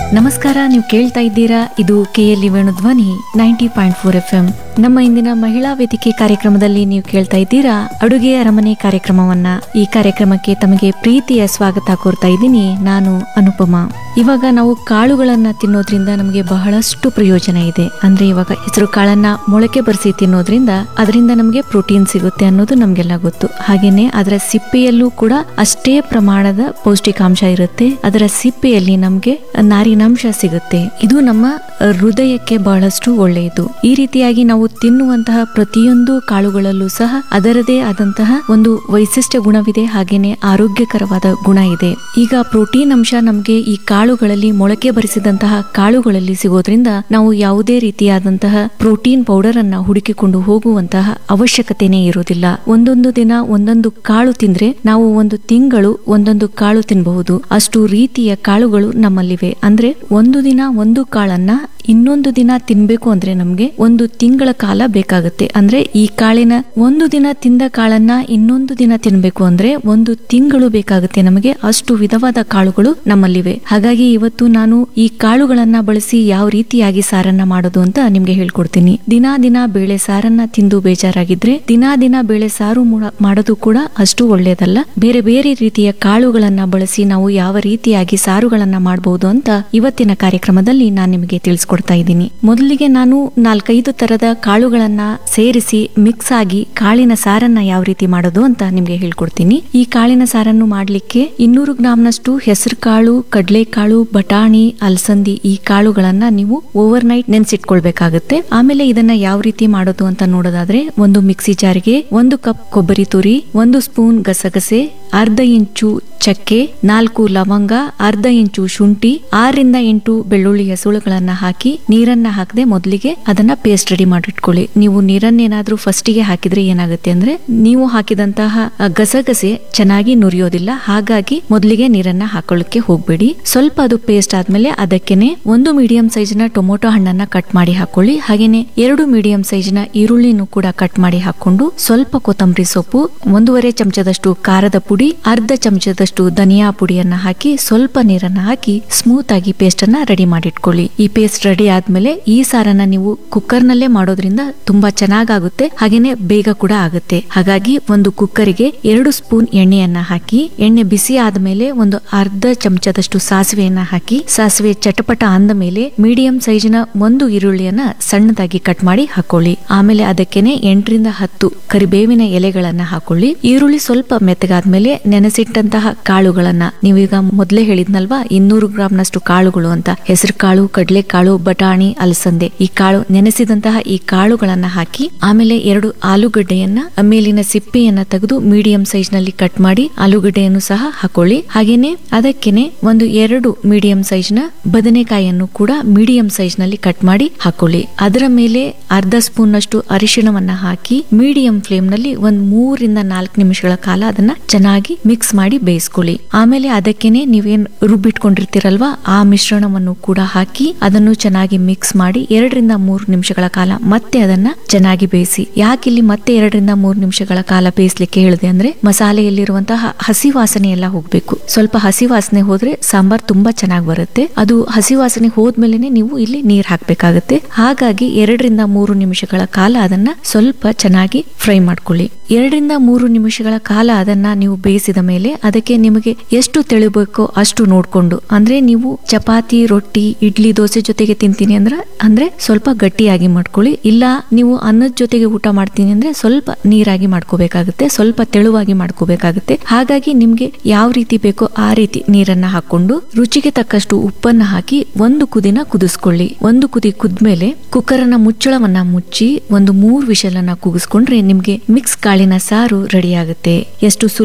ನಮಸ್ಕಾರ ನೀವು ಕೇಳ್ತಾ ಇದ್ದೀರಾ ಇದು KLE Venu Dhwani ninety point four F M ನಮ್ಮ ಇಂದಿನ ಮಹಿಳಾ ವೇದಿಕೆ ಕಾರ್ಯಕ್ರಮದಲ್ಲಿ ನೀವು ಕೇಳ್ತಾ ಇದ್ದೀರಾ ಅಡುಗೆಯ ಅರಮನೆ ಕಾರ್ಯಕ್ರಮವನ್ನ ಈ ಕಾರ್ಯಕ್ರಮಕ್ಕೆ ತಮಗೆ ಪ್ರೀತಿಯ ಸ್ವಾಗತ ಕೋರ್ತಾ ಇದ್ದೀನಿ ನಾನು ಅನುಪಮಾ ಇವಾಗ ನಾವು ಕಾಳುಗಳನ್ನ ತಿನ್ನೋದ್ರಿಂದ ನಮಗೆ ಬಹಳಷ್ಟು ಪ್ರಯೋಜನ ಇದೆ ಅಂದ್ರೆ ಇವಾಗ ಹೆಸರು ಕಾಳನ್ನ ಮೊಳಕೆ ಬರಿಸಿ ತಿನ್ನೋದ್ರಿಂದ ಅದರಿಂದ ನಮಗೆ ಪ್ರೋಟೀನ್ ಸಿಗುತ್ತೆ ಅನ್ನೋದು ನಮ್ಗೆಲ್ಲ ಗೊತ್ತು ಹಾಗೇನೆ ಅದರ ಸಿಪ್ಪೆಯಲ್ಲೂ ಕೂಡ ಅಷ್ಟೇ ಪ್ರಮಾಣದ ಪೌಷ್ಟಿಕಾಂಶ ಇರುತ್ತೆ ಅದರ ಸಿಪ್ಪೆಯಲ್ಲಿ ನಮ್ಗೆ ನಾರಿನಾಂಶ ಸಿಗುತ್ತೆ ಇದು ನಮ್ಮ ಹೃದಯಕ್ಕೆ ಬಹಳಷ್ಟು ಒಳ್ಳೆಯದು ಈ ರೀತಿಯಾಗಿ ನಾವು ತಿನ್ನುವಂತಹ ಪ್ರತಿಯೊಂದು ಕಾಳುಗಳಲ್ಲೂ ಸಹ ಅದರದೇ ಆದಂತಹ ಒಂದು ವೈಶಿಷ್ಟ್ಯ ಗುಣವಿದೆ ಹಾಗೇನೆ ಆರೋಗ್ಯಕರವಾದ ಗುಣ ಇದೆ ಈಗ ಪ್ರೋಟೀನ್ ಅಂಶ ನಮ್ಗೆ ಈ ಕಾಳುಗಳಲ್ಲಿ ಮೊಳಕೆ ಬರಿಸಿದಂತಹ ಕಾಳುಗಳಲ್ಲಿ ಸಿಗೋದ್ರಿಂದ ನಾವು ಯಾವುದೇ ರೀತಿಯಾದಂತಹ ಪ್ರೋಟೀನ್ ಪೌಡರ್ ಅನ್ನ ಹುಡುಕಿಕೊಂಡು ಹೋಗುವಂತಹ ಅವಶ್ಯಕತೆನೇ ಇರುವುದಿಲ್ಲ ಒಂದೊಂದು ದಿನ ಒಂದೊಂದು ಕಾಳು ತಿಂದ್ರೆ ನಾವು ಒಂದು ತಿಂಗಳು ಒಂದೊಂದು ಕಾಳು ತಿನ್ನಬಹುದು ಅಷ್ಟು ರೀತಿಯ ಕಾಳುಗಳು ನಮ್ಮಲ್ಲಿವೆ ಅಂದ್ರೆ ಒಂದು ದಿನ ಒಂದು ಕಾಳನ್ನ ಇನ್ನೊಂದು ದಿನ ತಿನ್ಬೇಕು ಅಂದ್ರೆ ನಮ್ಗೆ ಒಂದು ತಿಂಗಳ ಕಾಲ ಬೇಕಾಗುತ್ತೆ ಅಂದ್ರೆ ಈ ಕಾಳಿನ ಒಂದು ದಿನ ತಿಂದ ಕಾಳನ್ನ ಇನ್ನೊಂದು ದಿನ ತಿನ್ಬೇಕು ಅಂದ್ರೆ ಒಂದು ತಿಂಗಳು ಬೇಕಾಗುತ್ತೆ ನಮಗೆ ಅಷ್ಟು ವಿಧವಾದ ಕಾಳುಗಳು ನಮ್ಮಲ್ಲಿವೆ ಹಾಗಾಗಿ ಇವತ್ತು ನಾನು ಈ ಕಾಳುಗಳನ್ನ ಬಳಸಿ ಯಾವ ರೀತಿಯಾಗಿ ಸಾರನ್ನ ಮಾಡೋದು ಅಂತ ನಿಮ್ಗೆ ಹೇಳ್ಕೊಡ್ತೀನಿ ದಿನಾ ದಿನ ಬೇಳೆ ಸಾರನ್ನ ತಿಂದು ಬೇಜಾರಾಗಿದ್ರೆ ದಿನಾ ದಿನ ಬೇಳೆ ಸಾರು ಮೂಡ- ಮಾಡೋದು ಕೂಡ ಅಷ್ಟು ಒಳ್ಳೆಯದಲ್ಲ ಬೇರೆ ಬೇರೆ ರೀತಿಯ ಕಾಳುಗಳನ್ನ ಬಳಸಿ ನಾವು ಯಾವ ರೀತಿಯಾಗಿ ಸಾರುಗಳನ್ನ ಮಾಡಬಹುದು ಅಂತ ಇವತ್ತಿನ ಕಾರ್ಯಕ್ರಮದಲ್ಲಿ ನಾನು ನಿಮಗೆ ತಿಳಿಸ್ಕೊಡ್ತಾ ಇದ್ದೀನಿ ಮೊದಲಿಗೆ ನಾನು ನಾಲ್ಕೈದು ತರದ ಕಾಳುಗಳನ್ನ ಸೇರಿಸಿ ಮಿಕ್ಸ್ ಆಗಿ ಕಾಳಿನ ಸಾರನ್ನ ಯಾವ ರೀತಿ ಮಾಡೋದು ಅಂತ ನಿಮ್ಗೆ ಹೇಳ್ಕೊಡ್ತೀನಿ ಈ ಕಾಳಿನ ಸಾರನ್ನು ಮಾಡ್ಲಿಕ್ಕೆ ಇನ್ನೂರು ಗ್ರಾಂನಷ್ಟು ಹೆಸರು ಕಾಳು ಕಡಲೆಕಾಳು ಬಟಾಣಿ ಅಲಸಂದಿ ಈ ಕಾಳುಗಳನ್ನ ನೀವು ಓವರ್ ನೈಟ್ ನೆನ್ಸಿಟ್ಕೊಳ್ಬೇಕಾಗುತ್ತೆ ಆಮೇಲೆ ಇದನ್ನ ಯಾವ ರೀತಿ ಮಾಡೋದು ಅಂತ ನೋಡೋದಾದ್ರೆ ಒಂದು ಮಿಕ್ಸಿ ಜಾರ್ಗೆ ಒಂದು ಕಪ್ ಕೊಬ್ಬರಿ ತುರಿ ಒಂದು ಸ್ಪೂನ್ ಗಸಗಸೆ ಅರ್ಧ ಇಂಚು ಚಕ್ಕೆ ನಾಲ್ಕು ಲವಂಗ ಅರ್ಧ ಇಂಚು ಶುಂಠಿ ಆರರಿಂದ ಎಂಟು ಬೆಳ್ಳುಳ್ಳಿ ಹೆಸುಳುಗಳನ್ನ ಹಾಕಿ ನೀರನ್ನ ಹಾಕದೆ ಮೊದಲಿಗೆ ಅದನ್ನ ಪೇಸ್ಟ್ ರೆಡಿ ಮಾಡಿಟ್ಕೊಳ್ಳಿ ನೀವು ನೀರನ್ನೇನಾದ್ರೂ ಫಸ್ಟಿಗೆ ಹಾಕಿದ್ರೆ ಏನಾಗುತ್ತೆ ಅಂದ್ರೆ ನೀವು ಹಾಕಿದಂತಹ ಆ, ಗಸಗಸೆ ಚೆನ್ನಾಗಿ ನುರಿಯೋದಿಲ್ಲ ಹಾಗಾಗಿ ಮೊದಲಿಗೆ ನೀರನ್ನ ಹಾಕೊಳ್ಳಕ್ಕೆ ಹೋಗ್ಬೇಡಿ ಸ್ವಲ್ಪ ಅದು ಪೇಸ್ಟ್ ಆದ್ಮೇಲೆ ಅದಕ್ಕೆನೆ ಒಂದು ಮೀಡಿಯಂ ಸೈಜ್ ನ ಟೊಮೊಟೊ ಹಣ್ಣನ್ನ ಕಟ್ ಮಾಡಿ ಹಾಕೊಳ್ಳಿ ಹಾಗೇನೆ ಎರಡು ಮೀಡಿಯಂ ಸೈಜ್ ನ ಈರುಳ್ಳಿನೂ ಕೂಡ ಕಟ್ ಮಾಡಿ ಹಾಕೊಂಡು ಸ್ವಲ್ಪ ಕೊತ್ತಂಬರಿ ಸೊಪ್ಪು ಒಂದೂವರೆ ಚಮಚದಷ್ಟು ಖಾರದ ಪುಡಿ ಅರ್ಧ ಚಮಚದಷ್ಟು ಧನಿಯಾ ಪುಡಿಯನ್ನ ಹಾಕಿ ಸ್ವಲ್ಪ ನೀರನ್ನ ಹಾಕಿ ಸ್ಮೂತ್ ಆಗಿ ಪೇಸ್ಟ್ ಅನ್ನ ರೆಡಿ ಮಾಡಿಟ್ಕೊಳ್ಳಿ ಈ ಪೇಸ್ಟ್ ರೆಡಿ ಆದ್ಮೇಲೆ ಈ ಸಾರನ್ನ ನೀವು ಕುಕ್ಕರ್ ನಲ್ಲೇ ಮಾಡೋದ್ರಿಂದ ತುಂಬಾ ಚೆನ್ನಾಗಾಗುತ್ತೆ ಹಾಗೇನೆ ಬೇಗ ಕೂಡ ಆಗುತ್ತೆ ಹಾಗಾಗಿ ಒಂದು ಕುಕ್ಕರಿಗೆ ಎರಡು ಸ್ಪೂನ್ ಎಣ್ಣೆಯನ್ನ ಹಾಕಿ ಎಣ್ಣೆ ಬಿಸಿ ಆದ್ಮೇಲೆ ಒಂದು ಅರ್ಧ ಚಮಚದಷ್ಟು ಸಾಸಿವೆಯನ್ನ ಹಾಕಿ ಸಾಸಿವೆ ಚಟಪಟ ಅಂದ ಮೇಲೆ ಮೀಡಿಯಂ ಸೈಜ್ನ ಒಂದು ಈರುಳ್ಳಿಯನ್ನ ಸಣ್ಣದಾಗಿ ಕಟ್ ಮಾಡಿ ಹಾಕೊಳ್ಳಿ ಆಮೇಲೆ ಅದಕ್ಕೆನೆ ಎಂಟರಿಂದ ಹತ್ತು ಕರಿಬೇವಿನ ಎಲೆಗಳನ್ನ ಹಾಕೊಳ್ಳಿ ಈರುಳ್ಳಿ ಸ್ವಲ್ಪ ಮೆತ್ತಗಾದ್ಮೇಲೆ ನೆನೆಸಿಟ್ಟಂತಹ ಕಾಳುಗಳನ್ನ ನೀವೀಗ ಮೊದಲೇ ಹೇಳಿದ್ನಲ್ವಾ ಇನ್ನೂರು ಗ್ರಾಂನಷ್ಟು ಕಾಳುಗಳು ಅಂತ ಹೆಸರು ಕಾಳು ಕಡಲೆಕಾಳು ಬಟಾಣಿ ಅಲಸಂದೆ ಈ ಕಾಳು ನೆನೆಸಿದಂತಹ ಈ ಕಾಳುಗಳನ್ನ ಹಾಕಿ ಆಮೇಲೆ ಎರಡು ಆಲೂಗಡ್ಡೆಯನ್ನ ಮೇಲಿನ ಸಿಪ್ಪೆಯನ್ನ ತೆಗೆದು ಮೀಡಿಯಂ ಸೈಜ್ ನಲ್ಲಿ ಕಟ್ ಮಾಡಿ ಆಲೂಗಡ್ಡೆಯನ್ನು ಸಹ ಹಾಕೊಳ್ಳಿ ಹಾಗೇನೆ ಅದಕ್ಕೆನೆ ಒಂದು ಎರಡು ಮೀಡಿಯಂ ಸೈಜ್ ನ ಬದನೆಕಾಯಿಯನ್ನು ಕೂಡ ಮೀಡಿಯಂ ಸೈಜ್ ನಲ್ಲಿ ಕಟ್ ಮಾಡಿ ಹಾಕೊಳ್ಳಿ ಅದರ ಮೇಲೆ ಅರ್ಧ ಸ್ಪೂನ್ ನಷ್ಟು ಅರಿಶಿಣವನ್ನ ಹಾಕಿ ಮೀಡಿಯಂ ಫ್ಲೇಮ್ ನಲ್ಲಿ ಒಂದ್ ಮೂರಿಂದ ನಾಲ್ಕು ನಿಮಿಷಗಳ ಕಾಲ ಅದನ್ನ ಚೆನ್ನಾಗಿ ಮಿಕ್ಸ್ ಮಾಡಿ ಬೇಯಿಸ್ಕೊಳ್ಳಿ ಆಮೇಲೆ ಅದಕ್ಕೆನೆ ನೀವೇನ್ ರುಬ್ಬಿಟ್ಕೊಂಡಿರ್ತೀರಲ್ವಾ ಆ ಮಿಶ್ರಣವನ್ನು ಕೂಡ ಹಾಕಿ ಅದನ್ನು ಚೆನ್ನಾಗಿ ಮಿಕ್ಸ್ ಮಾಡಿ ಎರಡರಿಂದ ಮೂರು ನಿಮಿಷಗಳ ಕಾಲ ಮತ್ತೆ ಅದನ್ನ ಚೆನ್ನಾಗಿ ಬೇಯಿಸಿ ಯಾಕಿಲ್ಲಿ ಮತ್ತೆ ಎರಡರಿಂದ ಮೂರು ನಿಮಿಷಗಳ ಕಾಲ ಬೇಯಿಸ್ಲಿಕ್ಕೆ ಹೇಳಿದೆ ಅಂದ್ರೆ ಮಸಾಲೆಯಲ್ಲಿರುವಂತಹ ಹಸಿ ವಾಸನೆ ಎಲ್ಲ ಹೋಗ್ಬೇಕು ಸ್ವಲ್ಪ ಹಸಿ ವಾಸನೆ ಹೋದ್ರೆ ಸಾಂಬಾರ್ ತುಂಬಾ ಚೆನ್ನಾಗಿ ಬರುತ್ತೆ ಅದು ಹಸಿ ವಾಸನೆ ಹೋದ್ಮೇಲೆನೆ ನೀವು ಇಲ್ಲಿ ನೀರ್ ಹಾಕ್ಬೇಕಾಗತ್ತೆ ಹಾಗಾಗಿ ಎರಡರಿಂದ ಮೂರು ನಿಮಿಷಗಳ ಕಾಲ ಅದನ್ನ ಸ್ವಲ್ಪ ಚೆನ್ನಾಗಿ ಫ್ರೈ ಮಾಡ್ಕೊಳ್ಳಿ ಎರಡರಿಂದ ಮೂರು ನಿಮಿಷಗಳ ಕಾಲ ಅದನ್ನ ನೀವು ಬೇಯಿಸಿದ ಮೇಲೆ ಅದಕ್ಕೆ ನಿಮಗೆ ಎಷ್ಟು ತೆಳಿಬೇಕೋ ಅಷ್ಟು ನೋಡ್ಕೊಂಡು ಅಂದ್ರೆ ನೀವು ಚಪಾತಿ ರೊಟ್ಟಿ ಇಡ್ಲಿ ದೋಸೆ ಜೊತೆಗೆ ತಿಂತೀನಿ ಅಂದ್ರೆ ಅಂದ್ರೆ ಸ್ವಲ್ಪ ಗಟ್ಟಿಯಾಗಿ ಮಾಡ್ಕೊಳ್ಳಿ ಇಲ್ಲ ನೀವು ಅನ್ನದ ಜೊತೆಗೆ ಊಟ ಮಾಡ್ತೀನಿ ಅಂದ್ರೆ ಸ್ವಲ್ಪ ನೀರಾಗಿ ಮಾಡ್ಕೋಬೇಕಾಗುತ್ತೆ ಸ್ವಲ್ಪ ತೆಳುವಾಗಿ ಮಾಡ್ಕೋಬೇಕಾಗುತ್ತೆ ಹಾಗಾಗಿ ನಿಮ್ಗೆ ಯಾವ ರೀತಿ ಬೇಕೋ ಆ ರೀತಿ ನೀರನ್ನ ಹಾಕೊಂಡು ರುಚಿಗೆ ತಕ್ಕಷ್ಟು ಉಪ್ಪನ್ನ ಹಾಕಿ ಒಂದು ಕುದಿನ ಕುದಿಸ್ಕೊಳ್ಳಿ ಒಂದು ಕುದಿ ಕುದ್ಮೇಲೆ ಕುಕ್ಕರ್ನ ಮುಚ್ಚಳವನ್ನ ಮುಚ್ಚಿ ಒಂದು ಮೂರು ವಿಷಲನ್ನ ಕೂಗಿಸ್ಕೊಂಡ್ರೆ ನಿಮ್ಗೆ ಮಿಕ್ಸ್ ಕಾಳಿನ ಸಾರು ರೆಡಿ ಆಗುತ್ತೆ ಎಷ್ಟು ಸುಲಭ